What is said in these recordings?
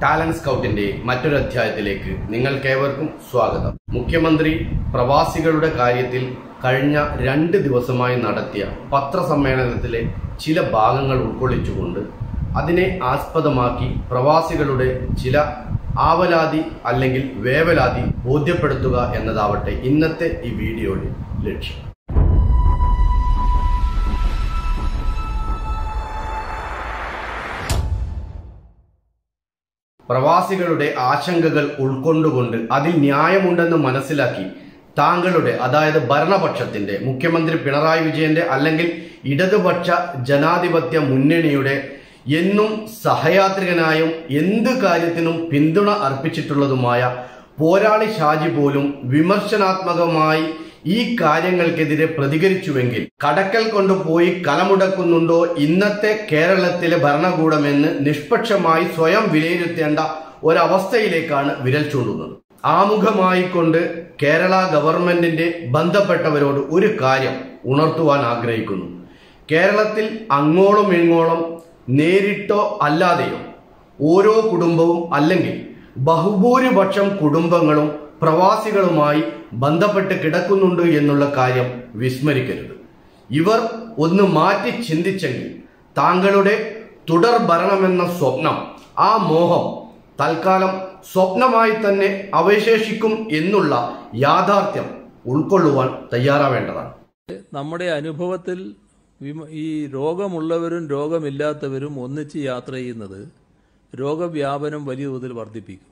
talent സ്കൗട്ടിന്റെ മറ്റൊരു അധ്യായത്തിലേക്ക് നിങ്ങൾക്കേവർക്കും സ്വാഗതം മുഖ്യമന്ത്രി പ്രവാസികളുടെ കാര്യത്തിൽ കഴിഞ്ഞ രണ്ട് ദിവസമായി നടത്തിയ പത്രസമ്മേളനത്തിലെ ചില ഭാഗങ്ങൾ ഉൾക്കൊള്ളിച്ചുകൊണ്ട് അതിനെ ആസ്പദമാക്കി പ്രവാസികളുടെ ചില ആവലാതി അല്ലെങ്കിൽ വേവലാതി ബോധ്യപ്പെടുത്തുക എന്നതാവട്ടെ ഇന്നത്തെ ഈ വീഡിയോയുടെ ലക്ഷ്യം പ്രവാസികളുടെ ആശങ്കകൾ ഉൾക്കൊണ്ടുകൊണ്ട് അതിൽ ന്യായമുണ്ടെന്ന് മനസ്സിലാക്കി താങ്കളുടെ അതായത് ഭരണപക്ഷത്തിന്റെ മുഖ്യമന്ത്രി പിണറായി വിജയന്റെ അല്ലെങ്കിൽ ഇടതുപക്ഷ ജനാധിപത്യ മുന്നണിയുടെ എന്നും സഹയാത്രികനായും എന്ത് കാര്യത്തിനും പിന്തുണ അർപ്പിച്ചിട്ടുള്ളതുമായ പോരാളി ഷാജി പോലും വിമർശനാത്മകമായി ഈ കാര്യങ്ങൾക്കെതിരെ പ്രതികരിച്ചുവെങ്കിൽ കടക്കൽ കൊണ്ടുപോയി കലമുടക്കുന്നുണ്ടോ ഇന്നത്തെ കേരളത്തിലെ ഭരണകൂടമെന്ന് നിഷ്പക്ഷമായി സ്വയം വിലയിരുത്തേണ്ട ഒരവസ്ഥയിലേക്കാണ് വിരൽ ചൂണ്ടുന്നത് ആമുഖമായിക്കൊണ്ട് കേരള ഗവൺമെന്റിന്റെ ബന്ധപ്പെട്ടവരോട് ഒരു കാര്യം ഉണർത്തുവാൻ ആഗ്രഹിക്കുന്നു കേരളത്തിൽ അങ്ങോളം ഇങ്ങോളം നേരിട്ടോ അല്ലാതെയോ ഓരോ കുടുംബവും അല്ലെങ്കിൽ ബഹുഭൂരിപക്ഷം കുടുംബങ്ങളും പ്രവാസികളുമായി ബന്ധപ്പെട്ട് കിടക്കുന്നുണ്ട് എന്നുള്ള കാര്യം വിസ്മരിക്കരുത് ഇവർ ഒന്ന് മാറ്റി ചിന്തിച്ചെങ്കിൽ താങ്കളുടെ തുടർ ഭരണമെന്ന സ്വപ്നം ആ മോഹം തൽക്കാലം സ്വപ്നമായി തന്നെ അവശേഷിക്കും എന്നുള്ള യാഥാർത്ഥ്യം ഉൾക്കൊള്ളുവാൻ തയ്യാറാവേണ്ടതാണ് നമ്മുടെ അനുഭവത്തിൽ വിമ- ഈ രോഗമുള്ളവരും രോഗമില്ലാത്തവരും ഒന്നിച്ച് യാത്ര ചെയ്യുന്നത് രോഗവ്യാപനം വലിയ തോതിൽ വർദ്ധിപ്പിക്കും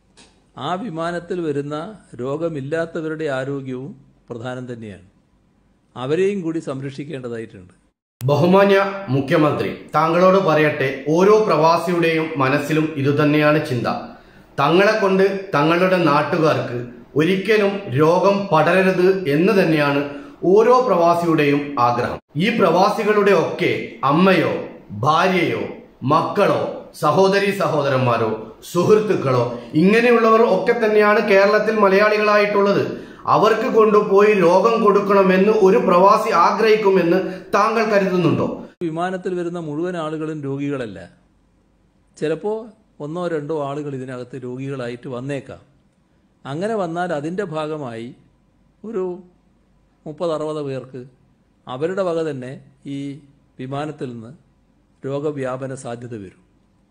ആ വിമാനത്തിൽ വരുന്ന രോഗമില്ലാത്തവരുടെ ആരോഗ്യവും പ്രധാനം തന്നെയാണ് അവരെയും കൂടി സംരക്ഷിക്കേണ്ടതായിട്ടുണ്ട് ബഹുമാന്യ മുഖ്യമന്ത്രി താങ്കളോട് പറയട്ടെ ഓരോ പ്രവാസിയുടെയും മനസ്സിലും ഇതുതന്നെയാണ് ചിന്ത തങ്ങളെ കൊണ്ട് തങ്ങളുടെ നാട്ടുകാർക്ക് ഒരിക്കലും രോഗം പടരരുത് എന്ന് തന്നെയാണ് ഓരോ പ്രവാസിയുടെയും ആഗ്രഹം ഈ പ്രവാസികളുടെ ഒക്കെ അമ്മയോ ഭാര്യയോ മക്കളോ സഹോദരി സഹോദരന്മാരോ സുഹൃത്തുക്കളോ ഇങ്ങനെയുള്ളവർ ഒക്കെ തന്നെയാണ് കേരളത്തിൽ മലയാളികളായിട്ടുള്ളത് അവർക്ക് കൊണ്ടുപോയി രോഗം കൊടുക്കണമെന്ന് ഒരു പ്രവാസി ആഗ്രഹിക്കുമെന്ന് താങ്കൾ കരുതുന്നുണ്ടോ വിമാനത്തിൽ വരുന്ന മുഴുവൻ ആളുകളും രോഗികളല്ല ചിലപ്പോൾ ഒന്നോ രണ്ടോ ആളുകൾ ഇതിനകത്ത് രോഗികളായിട്ട് വന്നേക്കാം അങ്ങനെ വന്നാൽ അതിൻ്റെ ഭാഗമായി ഒരു മുപ്പത് അറുപത് പേർക്ക് അവരുടെ വക തന്നെ ഈ വിമാനത്തിൽ നിന്ന് രോഗവ്യാപന സാധ്യത വരും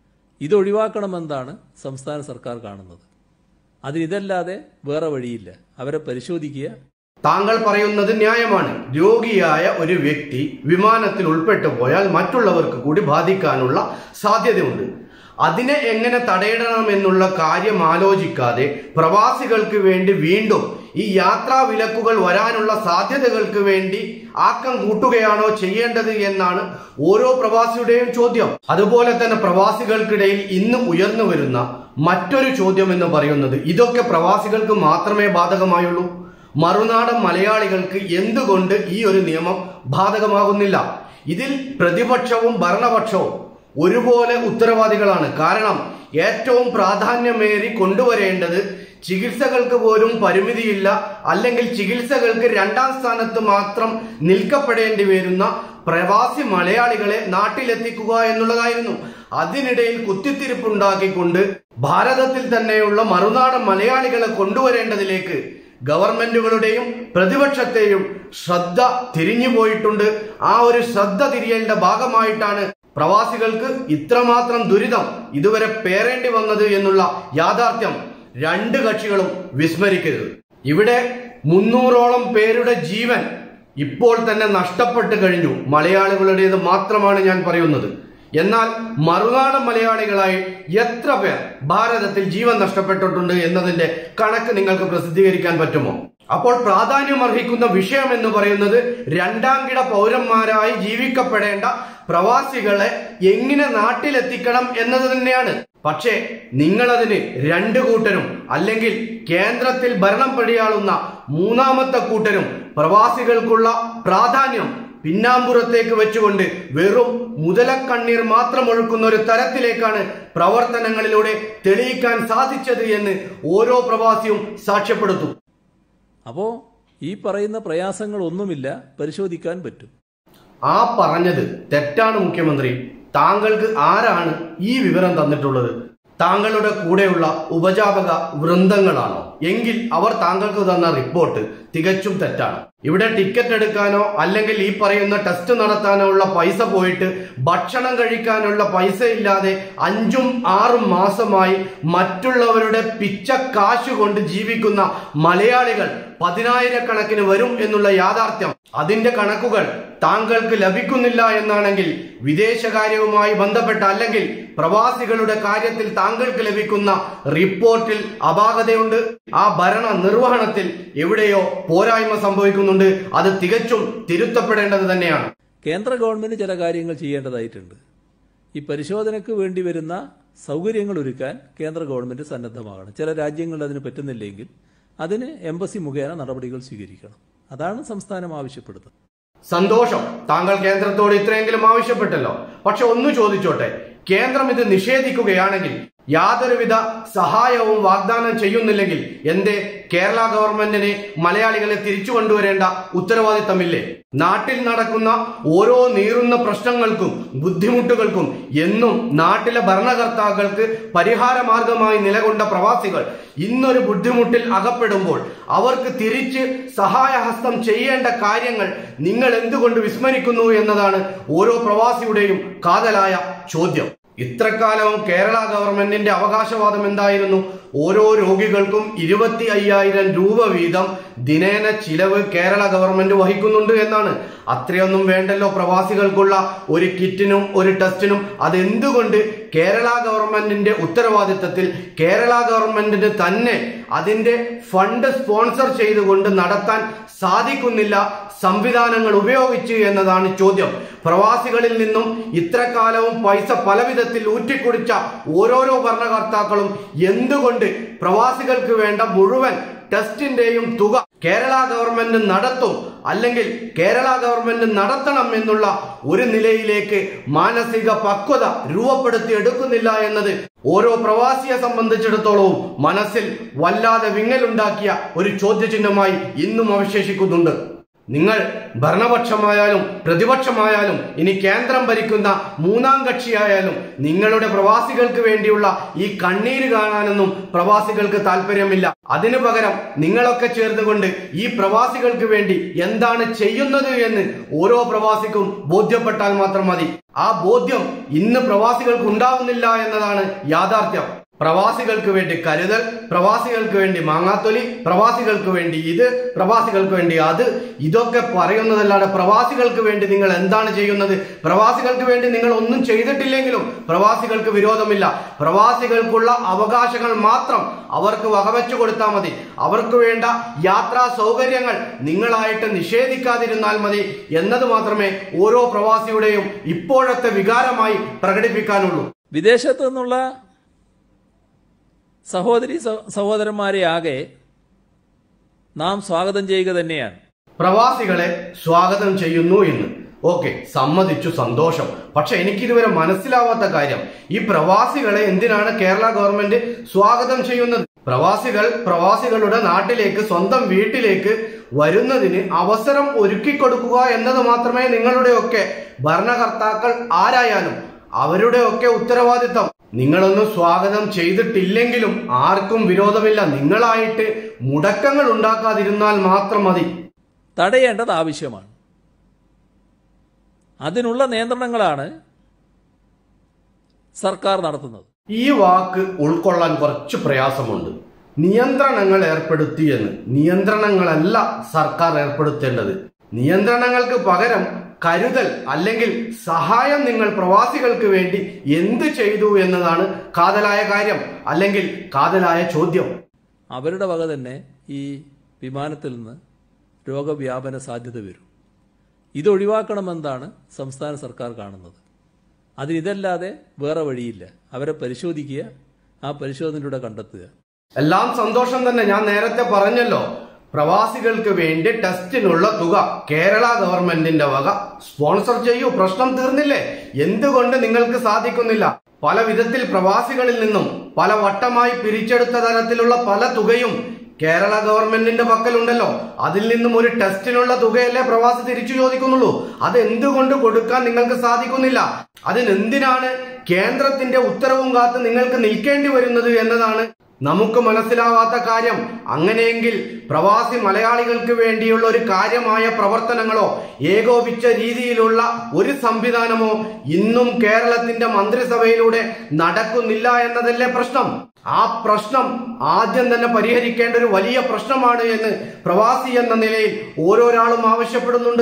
ഇതൊഴിവാക്കണമെന്നാണ് സംസ്ഥാന സർക്കാർ കാണുന്നത് അതിനിതല്ലാതെ വേറെ വഴിയില്ല അവരെ പരിശോധിക്കുക താങ്കൾ പറയുന്നത് ന്യായമാണ് രോഗിയായ ഒരു വ്യക്തി വിമാനത്തിൽ ഉൾപ്പെട്ടു പോയാൽ മറ്റുള്ളവർക്ക് കൂടി ബാധിക്കാനുള്ള സാധ്യതയുണ്ട് അതിനെ എങ്ങനെ തടയിടണമെന്നുള്ള കാര്യം ആലോചിക്കാതെ പ്രവാസികൾക്ക് വേണ്ടി വീണ്ടും ഈ യാത്രാ വിലക്കുകൾ വരാനുള്ള സാധ്യതകൾക്ക് വേണ്ടി ആക്കം കൂട്ടുകയാണോ ചെയ്യേണ്ടത് എന്നാണ് ഓരോ പ്രവാസിയുടെയും ചോദ്യം അതുപോലെ തന്നെ പ്രവാസികൾക്കിടയിൽ ഇന്ന് ഉയർന്നു വരുന്ന മറ്റൊരു ചോദ്യം എന്ന് പറയുന്നത് ഇതൊക്കെ പ്രവാസികൾക്ക് മാത്രമേ ബാധകമായുള്ളൂ മറുനാടൻ മലയാളികൾക്ക് എന്തുകൊണ്ട് ഈ ഒരു നിയമം ബാധകമാകുന്നില്ല ഇതിൽ പ്രതിപക്ഷവും ഭരണപക്ഷവും ഒരുപോലെ ഉത്തരവാദികളാണ് കാരണം ഏറ്റവും പ്രാധാന്യമേറി കൊണ്ടുവരേണ്ടത് ചികിത്സകൾക്ക് പോലും പരിമിതിയില്ല അല്ലെങ്കിൽ ചികിത്സകൾക്ക് രണ്ടാം സ്ഥാനത്ത് മാത്രം നിൽക്കപ്പെടേണ്ടി വരുന്ന പ്രവാസി മലയാളികളെ നാട്ടിലെത്തിക്കുക എന്നുള്ളതായിരുന്നു അതിനിടയിൽ കുത്തിത്തിരിപ്പുണ്ടാക്കിക്കൊണ്ട് ഭാരതത്തിൽ തന്നെയുള്ള മറുനാടൻ മലയാളികളെ കൊണ്ടുവരേണ്ടതിലേക്ക് ഗവൺമെന്റുകളുടെയും പ്രതിപക്ഷത്തെയും ശ്രദ്ധ തിരിഞ്ഞു പോയിട്ടുണ്ട് ആ ഒരു ശ്രദ്ധ തിരിയേണ്ട ഭാഗമായിട്ടാണ് പ്രവാസികൾക്ക് ഇത്രമാത്രം ദുരിതം ഇതുവരെ പേറേണ്ടി വന്നത് എന്നുള്ള യാഥാർത്ഥ്യം രണ്ട് കക്ഷികളും വിസ്മരിക്കരുത് ഇവിടെ മുന്നൂറോളം പേരുടെ ജീവൻ ഇപ്പോൾ തന്നെ നഷ്ടപ്പെട്ടു കഴിഞ്ഞു മലയാളികളുടേത് മാത്രമാണ് ഞാൻ പറയുന്നത് എന്നാൽ മറുനാടൻ മലയാളികളായി എത്ര പേർ ഭാരതത്തിൽ ജീവൻ നഷ്ടപ്പെട്ടിട്ടുണ്ട് എന്നതിന്റെ കണക്ക് നിങ്ങൾക്ക് പ്രസിദ്ധീകരിക്കാൻ പറ്റുമോ അപ്പോൾ പ്രാധാന്യം അർഹിക്കുന്ന വിഷയം എന്ന് പറയുന്നത് രണ്ടാം കിട പൗരന്മാരായി ജീവിക്കപ്പെടേണ്ട പ്രവാസികളെ എങ്ങനെ നാട്ടിലെത്തിക്കണം എന്നത് തന്നെയാണ് പക്ഷേ നിങ്ങളതിന് രണ്ടു കൂട്ടരും അല്ലെങ്കിൽ കേന്ദ്രത്തിൽ ഭരണം പടിയാളുന്ന മൂന്നാമത്തെ കൂട്ടരും പ്രവാസികൾക്കുള്ള പ്രാധാന്യം പിന്നാമ്പുറത്തേക്ക് വെച്ചുകൊണ്ട് വെറും മുതലക്കണ്ണീർ മാത്രം ഒഴുക്കുന്ന ഒരു തരത്തിലേക്കാണ് പ്രവർത്തനങ്ങളിലൂടെ തെളിയിക്കാൻ സാധിച്ചത് എന്ന് ഓരോ പ്രവാസിയും സാക്ഷ്യപ്പെടുത്തും അപ്പോൾ ഈ പറയുന്ന പ്രയാസങ്ങളൊന്നുമില്ല പരിശോധിക്കാൻ പറ്റും ആ പറഞ്ഞത് തെറ്റാണ് മുഖ്യമന്ത്രി താങ്കൾക്ക് ആരാണ് ഈ വിവരം തന്നിട്ടുള്ളത് താങ്കളുടെ കൂടെയുള്ള ഉപജാപക വൃന്ദങ്ങളാണോ എങ്കിൽ അവർ താങ്കൾക്ക് തന്ന റിപ്പോർട്ട് തികച്ചും തെറ്റാണ് ഇവിടെ ടിക്കറ്റ് എടുക്കാനോ അല്ലെങ്കിൽ ഈ പറയുന്ന ടെസ്റ്റ് നടത്താനോ ഉള്ള പൈസ പോയിട്ട് ഭക്ഷണം കഴിക്കാനുള്ള പൈസ ഇല്ലാതെ അഞ്ചും ആറും മാസമായി മറ്റുള്ളവരുടെ പിച്ച കാശ് കൊണ്ട് ജീവിക്കുന്ന മലയാളികൾ പതിനായിരക്കണക്കിന് വരും എന്നുള്ള യാഥാർത്ഥ്യം അതിന്റെ കണക്കുകൾ താങ്കൾക്ക് ലഭിക്കുന്നില്ല എന്നാണെങ്കിൽ വിദേശകാര്യവുമായി ബന്ധപ്പെട്ട അല്ലെങ്കിൽ പ്രവാസികളുടെ കാര്യത്തിൽ താങ്കൾക്ക് ലഭിക്കുന്ന റിപ്പോർട്ടിൽ അപാകതയുണ്ട് ആ ഭരണ നിർവഹണത്തിൽ എവിടെയോ പോരായ്മ സംഭവിക്കുന്നുണ്ട് അത് തികച്ചും തിരുത്തപ്പെടേണ്ടത് തന്നെയാണ് കേന്ദ്ര ഗവൺമെന്റ് ചില കാര്യങ്ങൾ ചെയ്യേണ്ടതായിട്ടുണ്ട് ഈ പരിശോധനയ്ക്ക് വേണ്ടി വരുന്ന സൗകര്യങ്ങൾ ഒരുക്കാൻ കേന്ദ്ര ഗവൺമെന്റ് സന്നദ്ധമാകണം ചില രാജ്യങ്ങളിൽ അതിന് പറ്റുന്നില്ലെങ്കിൽ അതിന് എംബസി മുഖേന നടപടികൾ സ്വീകരിക്കണം അതാണ് സംസ്ഥാനം ആവശ്യപ്പെടുന്നത് സന്തോഷം താങ്കൾ കേന്ദ്രത്തോട് ഇത്രയെങ്കിലും ആവശ്യപ്പെട്ടല്ലോ പക്ഷെ ഒന്ന് ചോദിച്ചോട്ടെ കേന്ദ്രം ഇത് നിഷേധിക്കുകയാണെങ്കിൽ യാതൊരുവിധ സഹായവും വാഗ്ദാനം ചെയ്യുന്നില്ലെങ്കിൽ എന്തേ കേരള ഗവൺമെന്റിന് മലയാളികളെ തിരിച്ചു കൊണ്ടുവരേണ്ട ഉത്തരവാദിത്തമില്ലേ നാട്ടിൽ നടക്കുന്ന ഓരോ നീറുന്ന പ്രശ്നങ്ങൾക്കും ബുദ്ധിമുട്ടുകൾക്കും എന്നും നാട്ടിലെ ഭരണകർത്താക്കൾക്ക് പരിഹാര മാർഗമായി നിലകൊണ്ട പ്രവാസികൾ ഇന്നൊരു ബുദ്ധിമുട്ടിൽ അകപ്പെടുമ്പോൾ അവർക്ക് തിരിച്ച് സഹായഹസ്തം ചെയ്യേണ്ട കാര്യങ്ങൾ നിങ്ങൾ എന്തുകൊണ്ട് വിസ്മരിക്കുന്നു എന്നതാണ് ഓരോ പ്രവാസിയുടെയും കാതലായ ചോദ്യം ഇത്രക്കാലവും കേരള ഗവൺമെന്റിന്റെ അവകാശവാദം എന്തായിരുന്നു ഓരോ രോഗികൾക്കും ഇരുപത്തി അയ്യായിരം രൂപ വീതം ദിനേന ചിലവ് കേരള ഗവൺമെന്റ് വഹിക്കുന്നുണ്ട് എന്നാണ് അത്രയൊന്നും വേണ്ടല്ലോ പ്രവാസികൾക്കുള്ള ഒരു കിറ്റിനും ഒരു ടെസ്റ്റിനും അതെന്തുകൊണ്ട് കേരള ഗവൺമെന്റിന്റെ ഉത്തരവാദിത്തത്തിൽ കേരള ഗവൺമെന്റിന് തന്നെ അതിന്റെ ഫണ്ട് സ്പോൺസർ ചെയ്തുകൊണ്ട് നടത്താൻ സാധിക്കുന്നില്ല സംവിധാനങ്ങൾ ഉപയോഗിച്ച് എന്നതാണ് ചോദ്യം പ്രവാസികളിൽ നിന്നും ഇത്രകാലവും പൈസ പല വിധത്തിൽ ഊറ്റിക്കുടിച്ച ഓരോരോ ഭരണകർത്താക്കളും എന്തുകൊണ്ട് പ്രവാസികൾക്ക് വേണ്ട മുഴുവൻ ടെസ്റ്റിന്റെയും തുക കേരള ഗവൺമെന്റ് നടത്തും അല്ലെങ്കിൽ കേരള ഗവൺമെന്റ് നടത്തണം എന്നുള്ള ഒരു നിലയിലേക്ക് മാനസിക പക്വത രൂപപ്പെടുത്തി എടുക്കുന്നില്ല എന്നത് ഓരോ പ്രവാസിയെ സംബന്ധിച്ചിടത്തോളവും മനസ്സിൽ വല്ലാതെ വിങ്ങലുണ്ടാക്കിയ ഒരു ചോദ്യചിഹ്നമായി ഇന്നും അവശേഷിക്കുന്നുണ്ട് നിങ്ങൾ ഭരണപക്ഷമായാലും പ്രതിപക്ഷമായാലും ഇനി കേന്ദ്രം ഭരിക്കുന്ന മൂന്നാം കക്ഷിയായാലും നിങ്ങളുടെ പ്രവാസികൾക്ക് വേണ്ടിയുള്ള ഈ കണ്ണീര് കാണാനൊന്നും പ്രവാസികൾക്ക് താല്പര്യമില്ല അതിനു പകരം നിങ്ങളൊക്കെ ചേർന്നുകൊണ്ട് ഈ പ്രവാസികൾക്ക് വേണ്ടി എന്താണ് ചെയ്യുന്നത് എന്ന് ഓരോ പ്രവാസിക്കും ബോധ്യപ്പെട്ടാൽ മാത്രം മതി ആ ബോധ്യം ഇന്ന് പ്രവാസികൾക്ക് ഉണ്ടാവുന്നില്ല എന്നതാണ് യാഥാർത്ഥ്യം പ്രവാസികൾക്ക് വേണ്ടി കരുതൽ പ്രവാസികൾക്ക് വേണ്ടി മാങ്ങാത്തൊലി പ്രവാസികൾക്ക് വേണ്ടി ഇത് പ്രവാസികൾക്ക് വേണ്ടി അത് ഇതൊക്കെ പറയുന്നതല്ലാതെ പ്രവാസികൾക്ക് വേണ്ടി നിങ്ങൾ എന്താണ് ചെയ്യുന്നത് പ്രവാസികൾക്ക് വേണ്ടി നിങ്ങൾ ഒന്നും ചെയ്തിട്ടില്ലെങ്കിലും പ്രവാസികൾക്ക് വിരോധമില്ല പ്രവാസികൾക്കുള്ള അവകാശങ്ങൾ മാത്രം അവർക്ക് വകവെച്ചു കൊടുത്താൽ മതി അവർക്ക് വേണ്ട യാത്രാ സൗകര്യങ്ങൾ നിങ്ങളായിട്ട് നിഷേധിക്കാതിരുന്നാൽ മതി എന്നത് മാത്രമേ ഓരോ പ്രവാസിയുടെയും ഇപ്പോഴത്തെ വികാരമായി പ്രകടിപ്പിക്കാനുള്ളൂ വിദേശത്തു നിന്നുള്ള സഹോദരി സഹ- സഹോദരന്മാരെ ആകെ നാം സ്വാഗതം ചെയ്യുക തന്നെയാണ് പ്രവാസികളെ സ്വാഗതം ചെയ്യുന്നു എന്ന് ഓക്കെ സമ്മതിച്ചു സന്തോഷം പക്ഷെ എനിക്കിതുവരെ മനസ്സിലാവാത്ത കാര്യം ഈ പ്രവാസികളെ എന്തിനാണ് കേരള ഗവൺമെന്റ് സ്വാഗതം ചെയ്യുന്നത് പ്രവാസികൾ പ്രവാസികളുടെ നാട്ടിലേക്ക് സ്വന്തം വീട്ടിലേക്ക് വരുന്നതിന് അവസരം ഒരുക്കി കൊടുക്കുക എന്നത് മാത്രമേ നിങ്ങളുടെയൊക്കെ ഭരണകർത്താക്കൾ ആരായാലും അവരുടെയൊക്കെ ഉത്തരവാദിത്തം നിങ്ങളൊന്നും സ്വാഗതം ചെയ്തിട്ടില്ലെങ്കിലും ആർക്കും വിരോധമില്ല നിങ്ങളായിട്ട് മുടക്കങ്ങൾ ഉണ്ടാക്കാതിരുന്നാൽ മാത്രം മതി തടയേണ്ടത് ആവശ്യമാണ് അതിനുള്ള നിയന്ത്രണങ്ങളാണ് സർക്കാർ നടത്തുന്നത് ഈ വാക്ക് ഉൾക്കൊള്ളാൻ കുറച്ച് പ്രയാസമുണ്ട് നിയന്ത്രണങ്ങൾ ഏർപ്പെടുത്തി എന്ന് നിയന്ത്രണങ്ങളല്ല സർക്കാർ ഏർപ്പെടുത്തേണ്ടത് നിയന്ത്രണങ്ങൾക്ക് പകരം കരുതൽ അല്ലെങ്കിൽ സഹായം നിങ്ങൾ പ്രവാസികൾക്ക് വേണ്ടി എന്ത് ചെയ്തു എന്നതാണ് കാതലായ കാര്യം അല്ലെങ്കിൽ കാതലായ ചോദ്യം അവരുടെ വക തന്നെ ഈ വിമാനത്തിൽ നിന്ന് രോഗവ്യാപന സാധ്യത വരും ഇതൊഴിവാക്കണമെന്നാണ് സംസ്ഥാന സർക്കാർ കാണുന്നത് അതിനിതല്ലാതെ വേറെ വഴിയില്ല അവരെ പരിശോധിക്കുക ആ പരിശോധനയിലൂടെ കണ്ടെത്തുക എല്ലാം സന്തോഷം തന്നെ ഞാൻ നേരത്തെ പറഞ്ഞല്ലോ പ്രവാസികൾക്ക് വേണ്ടി ടെസ്റ്റിനുള്ള തുക കേരള ഗവൺമെന്റിന്റെ വക സ്പോൺസർ ചെയ്യൂ പ്രശ്നം തീർന്നില്ലേ എന്തുകൊണ്ട് നിങ്ങൾക്ക് സാധിക്കുന്നില്ല പല വിധത്തിൽ പ്രവാസികളിൽ നിന്നും പല വട്ടമായി പിരിച്ചെടുത്ത തരത്തിലുള്ള പല തുകയും കേരള ഗവൺമെന്റിന്റെ പക്കലുണ്ടല്ലോ അതിൽ നിന്നും ഒരു ടെസ്റ്റിനുള്ള തുകയല്ലേ പ്രവാസി തിരിച്ചു ചോദിക്കുന്നുള്ളൂ അത് എന്തുകൊണ്ട് കൊടുക്കാൻ നിങ്ങൾക്ക് സാധിക്കുന്നില്ല അതിനെന്തിനാണ് കേന്ദ്രത്തിന്റെ ഉത്തരവും കാത്ത് നിങ്ങൾക്ക് നിൽക്കേണ്ടി വരുന്നത് എന്നതാണ് നമുക്ക് മനസ്സിലാവാത്ത കാര്യം അങ്ങനെയെങ്കിൽ പ്രവാസി മലയാളികൾക്ക് വേണ്ടിയുള്ള ഒരു കാര്യമായ പ്രവർത്തനങ്ങളോ ഏകോപിച്ച രീതിയിലുള്ള ഒരു സംവിധാനമോ ഇന്നും കേരളത്തിന്റെ മന്ത്രിസഭയിലൂടെ നടക്കുന്നില്ല എന്നതല്ലേ പ്രശ്നം ആ പ്രശ്നം ആദ്യം തന്നെ പരിഹരിക്കേണ്ട ഒരു വലിയ പ്രശ്നമാണ് എന്ന് പ്രവാസി എന്ന നിലയിൽ ഓരോരാളും ആവശ്യപ്പെടുന്നുണ്ട്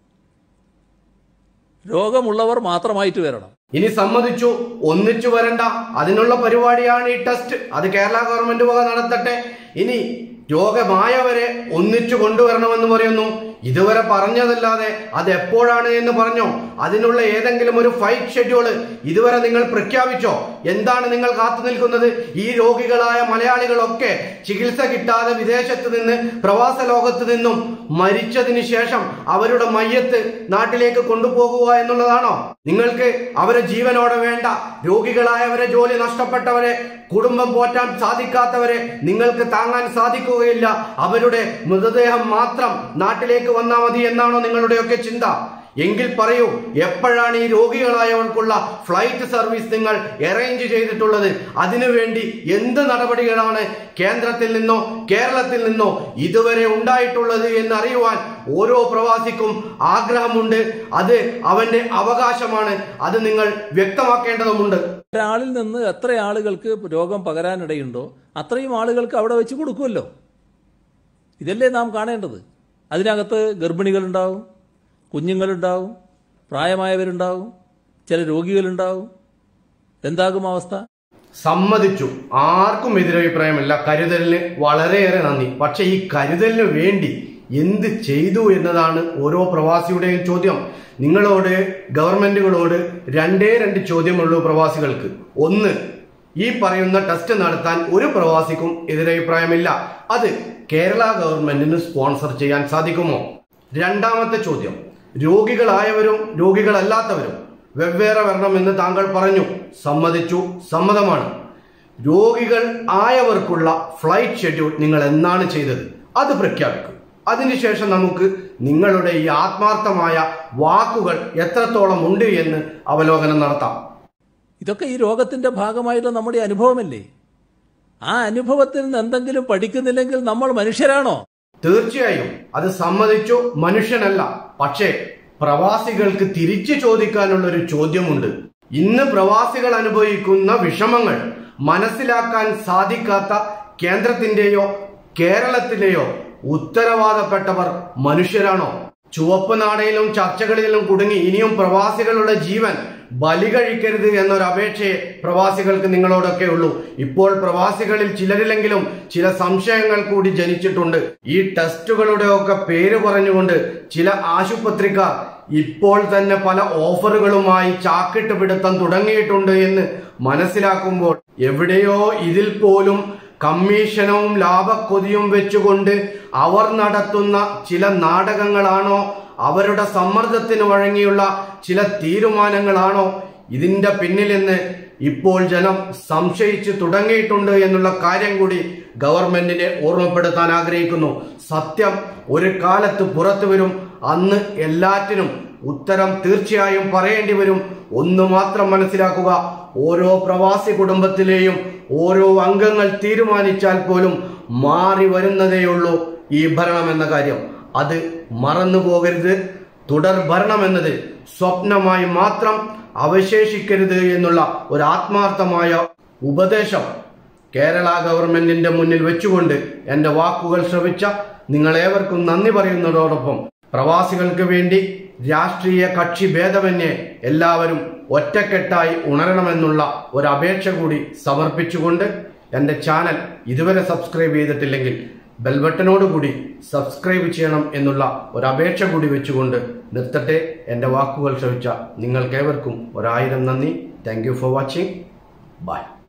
രോഗമുള്ളവർ മാത്രമായിട്ട് വരണം ഇനി സമ്മതിച്ചു ഒന്നിച്ചു വരണ്ട അതിനുള്ള പരിപാടിയാണ് ഈ ടെസ്റ്റ് അത് കേരള ഗവൺമെന്റ് വക നടത്തട്ടെ ഇനി രോഗമായവരെ ഒന്നിച്ചു കൊണ്ടുവരണമെന്ന് പറയുന്നു ഇതുവരെ പറഞ്ഞതല്ലാതെ അത് എപ്പോഴാണ് എന്ന് പറഞ്ഞോ അതിനുള്ള ഏതെങ്കിലും ഒരു ഫൈറ്റ് ഷെഡ്യൂള് ഇതുവരെ നിങ്ങൾ പ്രഖ്യാപിച്ചോ എന്താണ് നിങ്ങൾ കാത്തു നിൽക്കുന്നത് ഈ രോഗികളായ മലയാളികളൊക്കെ ചികിത്സ കിട്ടാതെ വിദേശത്ത് നിന്ന് പ്രവാസ ലോകത്ത് നിന്നും മരിച്ചതിന് ശേഷം അവരുടെ മയ്യത്ത് നാട്ടിലേക്ക് കൊണ്ടുപോകുക എന്നുള്ളതാണോ നിങ്ങൾക്ക് അവരെ ജീവനോടെ വേണ്ട രോഗികളായവരെ ജോലി നഷ്ടപ്പെട്ടവരെ കുടുംബം പോറ്റാൻ സാധിക്കാത്തവരെ നിങ്ങൾക്ക് താങ്ങാൻ സാധിക്കുകയില്ല അവരുടെ മൃതദേഹം മാത്രം നാട്ടിലേക്ക് വന്നാൽ മതി എന്നാണോ നിങ്ങളുടെയൊക്കെ ചിന്ത എങ്കിൽ പറയൂ എപ്പോഴാണ് ഈ രോഗികളായവർക്കുള്ള ഫ്ലൈറ്റ് സർവീസ് നിങ്ങൾ അറേഞ്ച് ചെയ്തിട്ടുള്ളത് അതിനുവേണ്ടി എന്ത് നടപടികളാണ് കേന്ദ്രത്തിൽ നിന്നോ കേരളത്തിൽ നിന്നോ ഇതുവരെ ഉണ്ടായിട്ടുള്ളത് എന്ന് അറിയുവാൻ ഓരോ പ്രവാസിക്കും ആഗ്രഹമുണ്ട് അത് അവന്റെ അവകാശമാണ് അത് നിങ്ങൾ വ്യക്തമാക്കേണ്ടതുമുണ്ട് ഒരാളിൽ നിന്ന് എത്ര ആളുകൾക്ക് രോഗം പകരാനിടയുണ്ടോ അത്രയും ആളുകൾക്ക് അവിടെ വെച്ച് കൊടുക്കുമല്ലോ ഇതല്ലേ നാം കാണേണ്ടത് അതിനകത്ത് ഗർഭിണികളുണ്ടാവും കുഞ്ഞുങ്ങളുണ്ടാവും പ്രായമായവരുണ്ടാവും ചില രോഗികളുണ്ടാവും എന്താകും അവസ്ഥ സമ്മതിച്ചു ആർക്കും എതിരഭിപ്രായമില്ല കരുതലിന് വളരെയേറെ നന്ദി പക്ഷെ ഈ കരുതലിന് വേണ്ടി എന്ത് ചെയ്തു എന്നതാണ് ഓരോ പ്രവാസിയുടെയും ചോദ്യം നിങ്ങളോട് ഗവൺമെന്റുകളോട് രണ്ടേ രണ്ട് ചോദ്യമുള്ളൂ പ്രവാസികൾക്ക് ഒന്ന് ഈ പറയുന്ന ടെസ്റ്റ് നടത്താൻ ഒരു പ്രവാസിക്കും എതിരഭിപ്രായമില്ല അത് കേരള ഗവൺമെന്റിന് സ്പോൺസർ ചെയ്യാൻ സാധിക്കുമോ രണ്ടാമത്തെ ചോദ്യം രോഗികളായവരും രോഗികളല്ലാത്തവരും വെവ്വേറെ വരണമെന്ന് താങ്കൾ പറഞ്ഞു സമ്മതിച്ചു സമ്മതമാണ് രോഗികൾ ആയവർക്കുള്ള ഫ്ലൈറ്റ് ഷെഡ്യൂൾ നിങ്ങൾ എന്നാണ് ചെയ്തത് അത് പ്രഖ്യാപിക്കും അതിനുശേഷം നമുക്ക് നിങ്ങളുടെ ഈ ആത്മാർത്ഥമായ വാക്കുകൾ എത്രത്തോളം ഉണ്ട് എന്ന് അവലോകനം നടത്താം ഇതൊക്കെ ഈ രോഗത്തിന്റെ ഭാഗമായിട്ടുള്ള നമ്മുടെ അനുഭവമല്ലേ ആ അനുഭവത്തിൽ നിന്ന് എന്തെങ്കിലും പഠിക്കുന്നില്ലെങ്കിൽ നമ്മൾ മനുഷ്യരാണോ തീർച്ചയായും അത് സമ്മതിച്ചു മനുഷ്യനല്ല പക്ഷേ പ്രവാസികൾക്ക് തിരിച്ചു ചോദിക്കാനുള്ള ഒരു ചോദ്യമുണ്ട് ഇന്ന് പ്രവാസികൾ അനുഭവിക്കുന്ന വിഷമങ്ങൾ മനസ്സിലാക്കാൻ സാധിക്കാത്ത കേന്ദ്രത്തിന്റെയോ കേരളത്തിലെയോ ഉത്തരവാദപ്പെട്ടവർ മനുഷ്യരാണോ ചുവപ്പ് നാടയിലും ചർച്ചകളിലും കുടുങ്ങി ഇനിയും പ്രവാസികളുടെ ജീവൻ ബലി കഴിക്കരുത് എന്നൊരു അപേക്ഷയെ പ്രവാസികൾക്ക് നിങ്ങളോടൊക്കെ ഉള്ളൂ ഇപ്പോൾ പ്രവാസികളിൽ ചിലരിലെങ്കിലും ചില സംശയങ്ങൾ കൂടി ജനിച്ചിട്ടുണ്ട് ഈ ടെസ്റ്റുകളുടെ ഒക്കെ പേര് പറഞ്ഞുകൊണ്ട് ചില ആശുപത്രിക്കാർ ഇപ്പോൾ തന്നെ പല ഓഫറുകളുമായി ചാക്കിട്ട് പിടുത്തം തുടങ്ങിയിട്ടുണ്ട് എന്ന് മനസ്സിലാക്കുമ്പോൾ എവിടെയോ ഇതിൽ പോലും കമ്മീഷനവും ലാഭക്കൊതിയും വെച്ചുകൊണ്ട് അവർ നടത്തുന്ന ചില നാടകങ്ങളാണോ അവരുടെ സമ്മർദ്ദത്തിന് വഴങ്ങിയുള്ള ചില തീരുമാനങ്ങളാണോ ഇതിന്റെ പിന്നിലെന്ന് ഇപ്പോൾ ജനം സംശയിച്ചു തുടങ്ങിയിട്ടുണ്ട് എന്നുള്ള കാര്യം കൂടി ഗവൺമെന്റിനെ ഓർമ്മപ്പെടുത്താൻ ആഗ്രഹിക്കുന്നു സത്യം ഒരു കാലത്ത് പുറത്തു വരും അന്ന് എല്ലാറ്റിനും ഉത്തരം തീർച്ചയായും പറയേണ്ടി വരും ഒന്ന് മാത്രം മനസ്സിലാക്കുക ഓരോ പ്രവാസി കുടുംബത്തിലെയും ഓരോ അംഗങ്ങൾ തീരുമാനിച്ചാൽ പോലും മാറി വരുന്നതേയുള്ളൂ ഈ ഭരണം എന്ന കാര്യം അത് മറന്നു പോകരുത് തുടർ ഭരണം എന്നത് സ്വപ്നമായി മാത്രം അവശേഷിക്കരുത് എന്നുള്ള ഒരു ആത്മാർത്ഥമായ ഉപദേശം കേരള ഗവൺമെന്റിന്റെ മുന്നിൽ വെച്ചുകൊണ്ട് എന്റെ വാക്കുകൾ ശ്രവിച്ച നിങ്ങളേവർക്കും നന്ദി പറയുന്നതോടൊപ്പം പ്രവാസികൾക്ക് വേണ്ടി രാഷ്ട്രീയ കക്ഷി ഭേദമന്യേ എല്ലാവരും ഒറ്റക്കെട്ടായി ഉണരണമെന്നുള്ള ഒരു അപേക്ഷ കൂടി സമർപ്പിച്ചുകൊണ്ട് എന്റെ ചാനൽ ഇതുവരെ സബ്സ്ക്രൈബ് ചെയ്തിട്ടില്ലെങ്കിൽ ബെൽബട്ടനോട് കൂടി സബ്സ്ക്രൈബ് ചെയ്യണം എന്നുള്ള ഒരു അപേക്ഷ കൂടി വെച്ചുകൊണ്ട് നിർത്തട്ടെ എന്റെ വാക്കുകൾ ശ്രവിച്ച നിങ്ങൾക്കേവർക്കും ഒരായിരം നന്ദി thank you for watching by